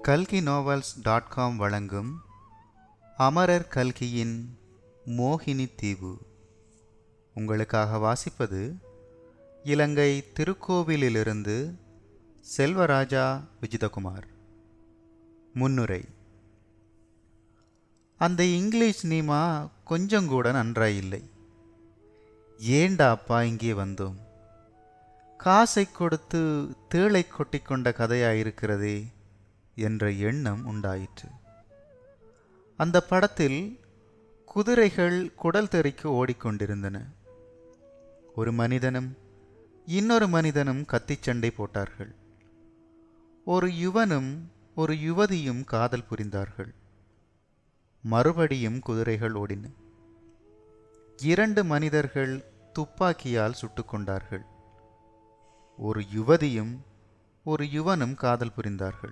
கல்கி novels dot com வழங்கும் அமரர் கல்கியின் மோகினி தீவு உங்களுக்காக வாசிப்பது இலங்கை திருக்கோவிலிலிருந்து செல்வராஜா விஜிதகுமார் முன்னுரை அந்த இங்கிலீஷ் நீமா கொஞ்சம் கூட நன்றாயில்லை ஏண்டா அப்பா இங்கே வந்தோம் காசை கொடுத்து தேளை கொட்டிக்கொண்ட கதையாயிருக்கிறதே என்ற எண்ணம் உண்டாயிற்று அந்த படத்தில் குதிரைகள் குடல் தெறிக்கு ஓடிக்கொண்டிருந்தன ஒரு மனிதனும் இன்னொரு மனிதனும் கத்திச் சண்டை போட்டார்கள் ஒரு யுவனும் ஒரு யுவதியும் காதல் புரிந்தார்கள் மறுபடியும் குதிரைகள் ஓடின இரண்டு மனிதர்கள் துப்பாக்கியால் சுட்டுக் கொண்டார்கள் ஒரு யுவதியும் ஒரு யுவனும் காதல் புரிந்தார்கள்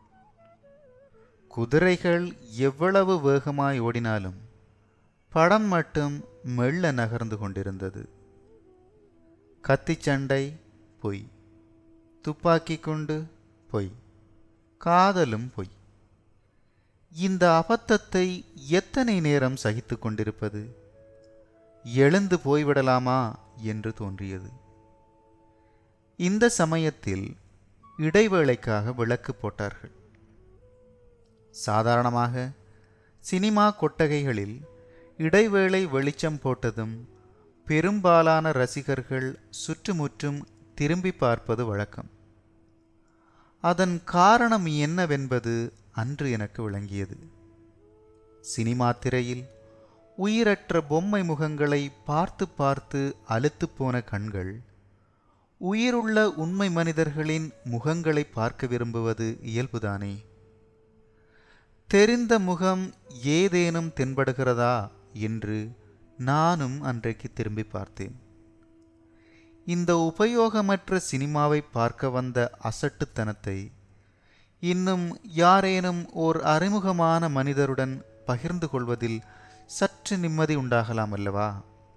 குதிரைகள் எவ்வளவு வேகமாய் ஓடினாலும் படம் மட்டும் மெல்ல நகர்ந்து கொண்டிருந்தது கத்திச்சண்டை பொய் துப்பாக்கி கொண்டு பொய் காதலும் பொய் இந்த அபத்தத்தை எத்தனை நேரம் சகித்து கொண்டிருப்பது எழுந்து போய்விடலாமா என்று தோன்றியது இந்த சமயத்தில் இடைவேளைக்காக விளக்கு போட்டார்கள் சாதாரணமாக சினிமா கொட்டகைகளில் இடைவேளை வெளிச்சம் போட்டதும் பெரும்பாலான ரசிகர்கள் சுற்றுமுற்றும் திரும்பி பார்ப்பது வழக்கம் அதன் காரணம் என்னவென்பது அன்று எனக்கு விளங்கியது சினிமா திரையில் உயிரற்ற பொம்மை முகங்களை பார்த்து பார்த்து அலுத்துப் போன கண்கள் உயிருள்ள உண்மை மனிதர்களின் முகங்களை பார்க்க விரும்புவது இயல்புதானே தெரிந்த முகம் ஏதேனும் தென்படுகிறதா என்று நானும் அன்றைக்கு திரும்பி பார்த்தேன் இந்த உபயோகமற்ற சினிமாவை பார்க்க வந்த அசட்டுத்தனத்தை இன்னும் யாரேனும் ஓர் அறிமுகமான மனிதருடன் பகிர்ந்து கொள்வதில் சற்று நிம்மதி உண்டாகலாம் அல்லவா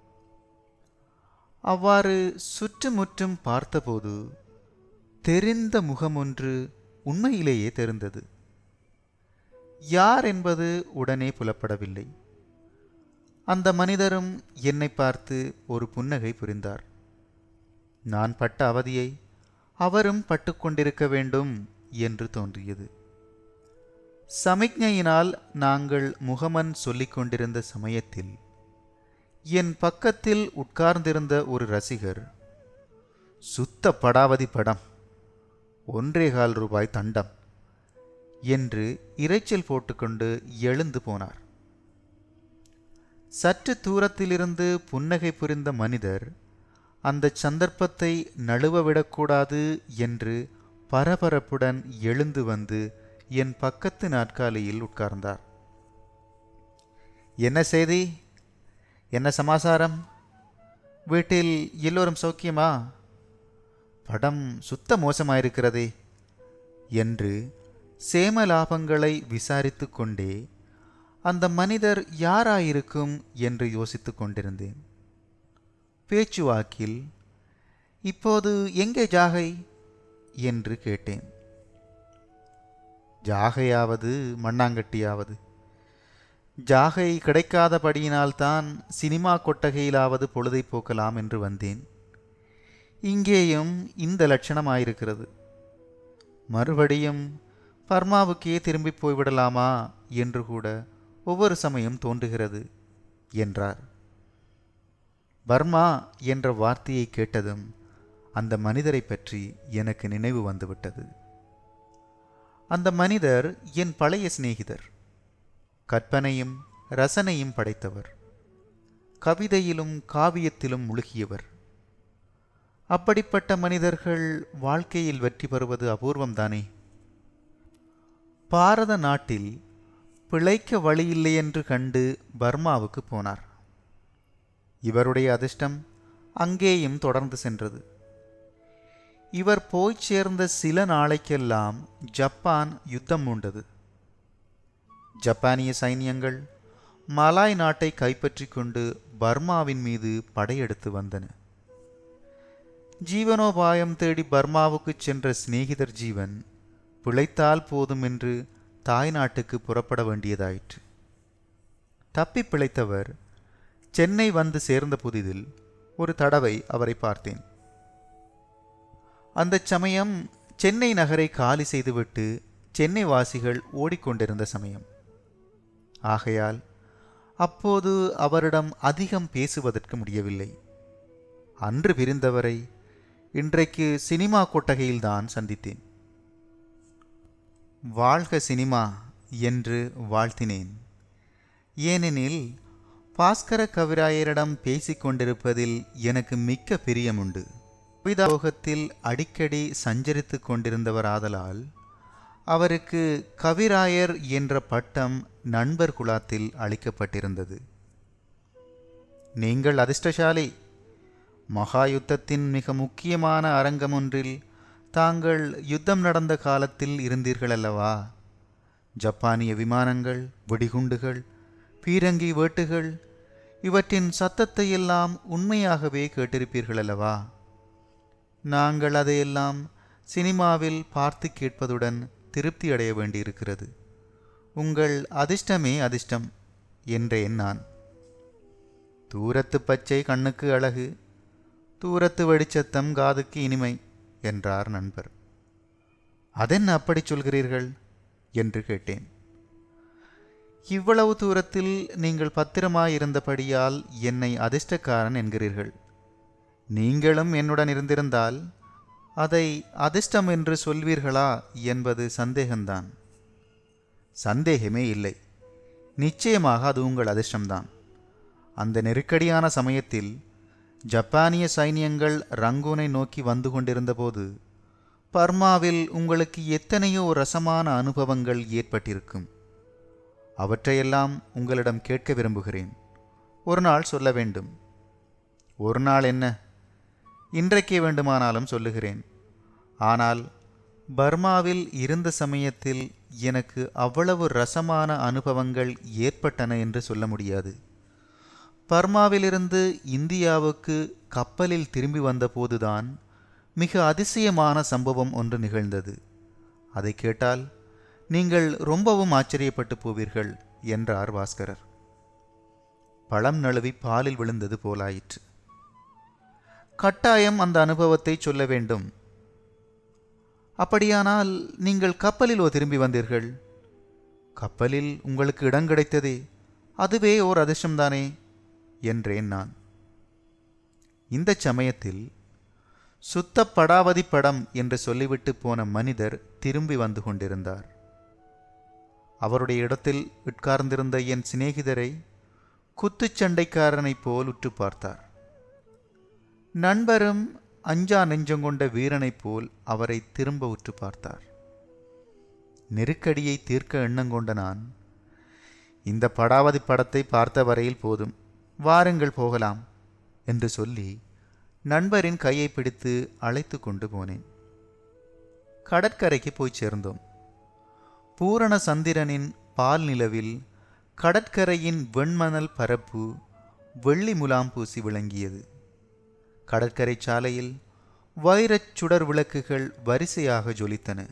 அவ்வாறு சுற்றுமுற்றும் பார்த்தபோது தெரிந்த முகம் ஒன்று உண்மையிலேயே தெரிந்தது யார் என்பது உடனே புலப்படவில்லை அந்த மனிதரும் என்னை பார்த்து ஒரு புன்னகை புரிந்தார் நான் பட்ட அவதியை அவரும் பட்டுக்கொண்டிருக்க வேண்டும் என்று தோன்றியது சமிக்ஞையினால் நாங்கள் முகமன் சொல்லிக் கொண்டிருந்த சமயத்தில் என் பக்கத்தில் உட்கார்ந்திருந்த ஒரு ரசிகர் சுத்த படாவதி படம் ஒன்றேகால் ரூபாய் தண்டம் என்று இரைச்சல் போட்டுக்கொண்டு எழுந்து போனார் சற்று தூரத்திலிருந்து புன்னகை புரிந்த மனிதர் அந்த சந்தர்ப்பத்தை நழுவ விடக்கூடாது என்று பரபரப்புடன் எழுந்து வந்து என் பக்கத்து நாற்காலியில் உட்கார்ந்தார் என்ன செய்தி என்ன சமாசாரம் வீட்டில் எல்லோரும் சௌக்கியமா படம் சுத்த மோசமாயிருக்கிறதே என்று சேமலாபங்களை விசாரித்து கொண்டே அந்த மனிதர் யாராயிருக்கும் என்று யோசித்து கொண்டிருந்தேன் பேச்சுவாக்கில் இப்போது எங்கே ஜாகை என்று கேட்டேன் ஜாகையாவது மண்ணாங்கட்டியாவது ஜாகை கிடைக்காதபடியினால்தான் சினிமா கொட்டகையிலாவது பொழுதை போக்கலாம் என்று வந்தேன் இங்கேயும் இந்த லட்சணமாயிருக்கிறது மறுபடியும் பர்மாவுக்கே திரும்பி போய்விடலாமா என்று கூட ஒவ்வொரு சமயம் தோன்றுகிறது என்றார் பர்மா என்ற வார்த்தையை கேட்டதும் அந்த மனிதரை பற்றி எனக்கு நினைவு வந்துவிட்டது அந்த மனிதர் என் பழைய சிநேகிதர் கற்பனையும் ரசனையும் படைத்தவர் கவிதையிலும் காவியத்திலும் முழுகியவர் அப்படிப்பட்ட மனிதர்கள் வாழ்க்கையில் வெற்றி பெறுவது அபூர்வம்தானே பாரத நாட்டில் பிழைக்க வழியில்லை என்று கண்டு பர்மாவுக்கு போனார் இவருடைய அதிர்ஷ்டம் அங்கேயும் தொடர்ந்து சென்றது இவர் போய்ச் சேர்ந்த சில நாளைக்கெல்லாம் ஜப்பான் யுத்தம் மூண்டது ஜப்பானிய சைனியங்கள் மலாய் நாட்டை கைப்பற்றி கொண்டு பர்மாவின் மீது படையெடுத்து வந்தன ஜீவனோபாயம் தேடி பர்மாவுக்கு சென்ற சிநேகிதர் ஜீவன் பிழைத்தால் போதும் என்று தாய் நாட்டுக்கு புறப்பட வேண்டியதாயிற்று தப்பி பிழைத்தவர் சென்னை வந்து சேர்ந்த புதிதில் ஒரு தடவை அவரை பார்த்தேன் அந்த சமயம் சென்னை நகரை காலி செய்துவிட்டு சென்னை வாசிகள் ஓடிக்கொண்டிருந்த சமயம் ஆகையால் அப்போது அவரிடம் அதிகம் பேசுவதற்கு முடியவில்லை அன்று பிரிந்தவரை இன்றைக்கு சினிமா கொட்டகையில்தான் சந்தித்தேன் வாழ்க சினிமா என்று வாழ்த்தினேன் ஏனெனில் பாஸ்கர கவிராயரிடம் பேசிக் கொண்டிருப்பதில் எனக்கு மிக்க பிரியமுண்டு கவிதாலோகத்தில் அடிக்கடி சஞ்சரித்து கொண்டிருந்தவர் ஆதலால் அவருக்கு கவிராயர் என்ற பட்டம் நண்பர் குலாத்தில் அளிக்கப்பட்டிருந்தது நீங்கள் அதிர்ஷ்டசாலி மகா யுத்தத்தின் மிக முக்கியமான அரங்கம் ஒன்றில் தாங்கள் யுத்தம் நடந்த காலத்தில் இருந்தீர்கள் அல்லவா ஜப்பானிய விமானங்கள் வெடிகுண்டுகள் பீரங்கி வேட்டுகள் இவற்றின் சத்தத்தை எல்லாம் உண்மையாகவே கேட்டிருப்பீர்கள் அல்லவா நாங்கள் அதையெல்லாம் சினிமாவில் பார்த்து கேட்பதுடன் திருப்தி அடைய வேண்டியிருக்கிறது உங்கள் அதிர்ஷ்டமே அதிர்ஷ்டம் என்றேன் நான் தூரத்து பச்சை கண்ணுக்கு அழகு தூரத்து வெடிச்சத்தம் காதுக்கு இனிமை என்றார் நண்பர் அதென்ன அப்படி சொல்கிறீர்கள் என்று கேட்டேன் இவ்வளவு தூரத்தில் நீங்கள் பத்திரமாயிருந்தபடியால் என்னை அதிர்ஷ்டக்காரன் என்கிறீர்கள் நீங்களும் என்னுடன் இருந்திருந்தால் அதை அதிர்ஷ்டம் என்று சொல்வீர்களா என்பது சந்தேகம்தான் சந்தேகமே இல்லை நிச்சயமாக அது உங்கள் அதிர்ஷ்டம்தான் அந்த நெருக்கடியான சமயத்தில் ஜப்பானிய சைனியங்கள் ரங்கூனை நோக்கி வந்து கொண்டிருந்தபோது பர்மாவில் உங்களுக்கு எத்தனையோ ரசமான அனுபவங்கள் ஏற்பட்டிருக்கும் அவற்றையெல்லாம் உங்களிடம் கேட்க விரும்புகிறேன் ஒரு நாள் சொல்ல வேண்டும் ஒரு நாள் என்ன இன்றைக்கே வேண்டுமானாலும் சொல்லுகிறேன் ஆனால் பர்மாவில் இருந்த சமயத்தில் எனக்கு அவ்வளவு ரசமான அனுபவங்கள் ஏற்பட்டன என்று சொல்ல முடியாது பர்மாவிலிருந்து இந்தியாவுக்கு கப்பலில் திரும்பி வந்தபோதுதான் மிக அதிசயமான சம்பவம் ஒன்று நிகழ்ந்தது அதை கேட்டால் நீங்கள் ரொம்பவும் ஆச்சரியப்பட்டு போவீர்கள் என்றார் பாஸ்கரர் பழம் நழுவி பாலில் விழுந்தது போலாயிற்று கட்டாயம் அந்த அனுபவத்தை சொல்ல வேண்டும் அப்படியானால் நீங்கள் கப்பலிலோ திரும்பி வந்தீர்கள் கப்பலில் உங்களுக்கு இடம் கிடைத்ததே அதுவே ஓர் அதிர்ஷ்டம்தானே என்றேன் நான் இந்த சமயத்தில் சுத்த படாவதி படம் என்று சொல்லிவிட்டு போன மனிதர் திரும்பி வந்து கொண்டிருந்தார் அவருடைய இடத்தில் உட்கார்ந்திருந்த என் சிநேகிதரை குத்துச்சண்டைக்காரனைப் போல் உற்று பார்த்தார் நண்பரும் அஞ்சா நெஞ்சங்கொண்ட வீரனைப் போல் அவரை திரும்ப உற்று பார்த்தார் நெருக்கடியை தீர்க்க எண்ணங்கொண்ட நான் இந்த படாவதி படத்தை பார்த்த வரையில் போதும் வாருங்கள் போகலாம் என்று சொல்லி நண்பரின் கையை பிடித்து அழைத்து கொண்டு போனேன் கடற்கரைக்கு போய் சேர்ந்தோம் பூரண சந்திரனின் பால் நிலவில் கடற்கரையின் வெண்மணல் பரப்பு வெள்ளி முலாம் பூசி விளங்கியது கடற்கரை சாலையில் வைரச் சுடர் விளக்குகள் வரிசையாக ஜொலித்தன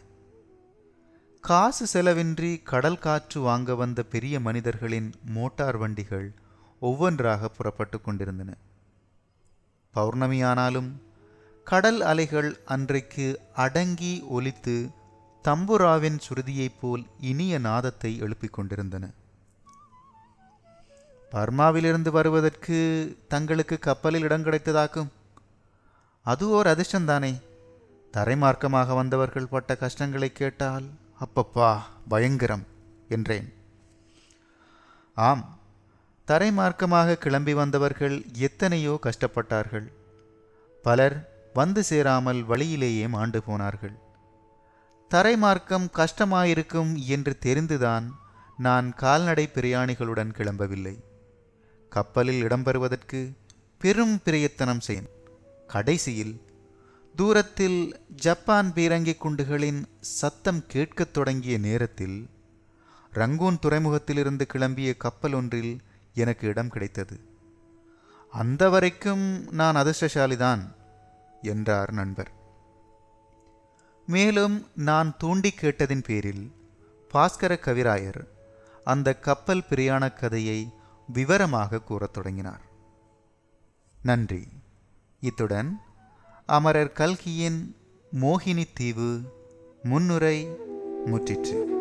காசு செலவின்றி கடல் காற்று வாங்க வந்த பெரிய மனிதர்களின் மோட்டார் வண்டிகள் ஒவ்வொன்றாக புறப்பட்டு கொண்டிருந்தன பௌர்ணமியானாலும் கடல் அலைகள் அன்றைக்கு அடங்கி ஒலித்து தம்புராவின் சுருதியைப் போல் இனிய நாதத்தை எழுப்பிக் கொண்டிருந்தன பர்மாவிலிருந்து வருவதற்கு தங்களுக்கு கப்பலில் இடம் கிடைத்ததாக்கும் அது ஓர் அதிர்ஷ்டம்தானே தரைமார்க்கமாக வந்தவர்கள் பட்ட கஷ்டங்களை கேட்டால் அப்பப்பா பயங்கரம் என்றேன் ஆம் தரைமார்க்கமாக கிளம்பி வந்தவர்கள் எத்தனையோ கஷ்டப்பட்டார்கள் பலர் வந்து சேராமல் வழியிலேயே மாண்டு போனார்கள் தரைமார்க்கம் கஷ்டமாயிருக்கும் என்று தெரிந்துதான் நான் கால்நடை பிரயாணிகளுடன் கிளம்பவில்லை கப்பலில் இடம்பெறுவதற்கு பெரும் பிரயத்தனம் செய்தேன் கடைசியில் தூரத்தில் ஜப்பான் பீரங்கி குண்டுகளின் சத்தம் கேட்கத் தொடங்கிய நேரத்தில் ரங்கூன் துறைமுகத்திலிருந்து கிளம்பிய கப்பல் ஒன்றில் எனக்கு இடம் கிடைத்தது அந்த வரைக்கும் நான் அதிர்ஷ்டசாலிதான் என்றார் நண்பர் மேலும் நான் தூண்டி கேட்டதின் பேரில் பாஸ்கர கவிராயர் அந்த கப்பல் பிரயாண கதையை விவரமாக கூறத் தொடங்கினார் நன்றி இத்துடன் அமரர் கல்கியின் மோகினி தீவு முன்னுரை முற்றிற்று